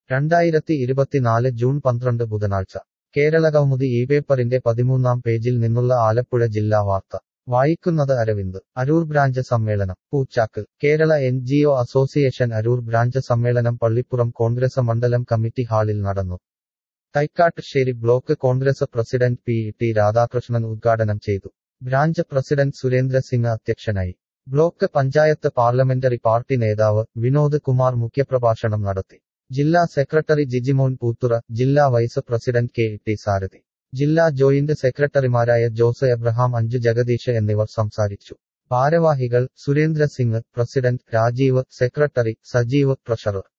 രണ്ടായിരത്തി ഇരുപത്തിനാല് ജൂൺ പന്ത്രണ്ട് ബുധനാഴ്ച കേരളകൗമുദി ഈ പേപ്പറിന്റെ പതിമൂന്നാം പേജിൽ നിന്നുള്ള ആലപ്പുഴ ജില്ലാ വാർത്ത വായിക്കുന്നത് അരവിന്ദ് അരൂർ ബ്രാഞ്ച് സമ്മേളനം Poochakk Kerala N G O association Aroor branch സമ്മേളനം പള്ളിപ്പുറം കോൺഗ്രസ് മണ്ഡലം കമ്മിറ്റി ഹാളിൽ നടന്നു Thaikkattussery block Congress president P T Radhakrishnan ഉദ്ഘാടനം ചെയ്തു ബ്രാഞ്ച് പ്രസിഡന്റ് സുരേന്ദ്ര സിംഗ് അധ്യക്ഷനായി ബ്ലോക്ക് പഞ്ചായത്ത് പാർലമെന്ററി പാർട്ടി നേതാവ് വിനോദ് കുമാർ മുഖ്യപ്രഭാഷണം നടത്തി ജില്ലാ സെക്രട്ടറി ജിജിമോൻ പൂത്തുറ ജില്ലാ vice president K T Sarathi ജില്ലാ ജോയിന്റ് സെക്രട്ടറിമാരായ ജോസ് എബ്രഹാം അഞ്ചു ജഗദീഷ് എന്നിവർ സംസാരിച്ചു ഭാരവാഹികൾ Surendra Singh president Rajeev secretary Sajeev treasurer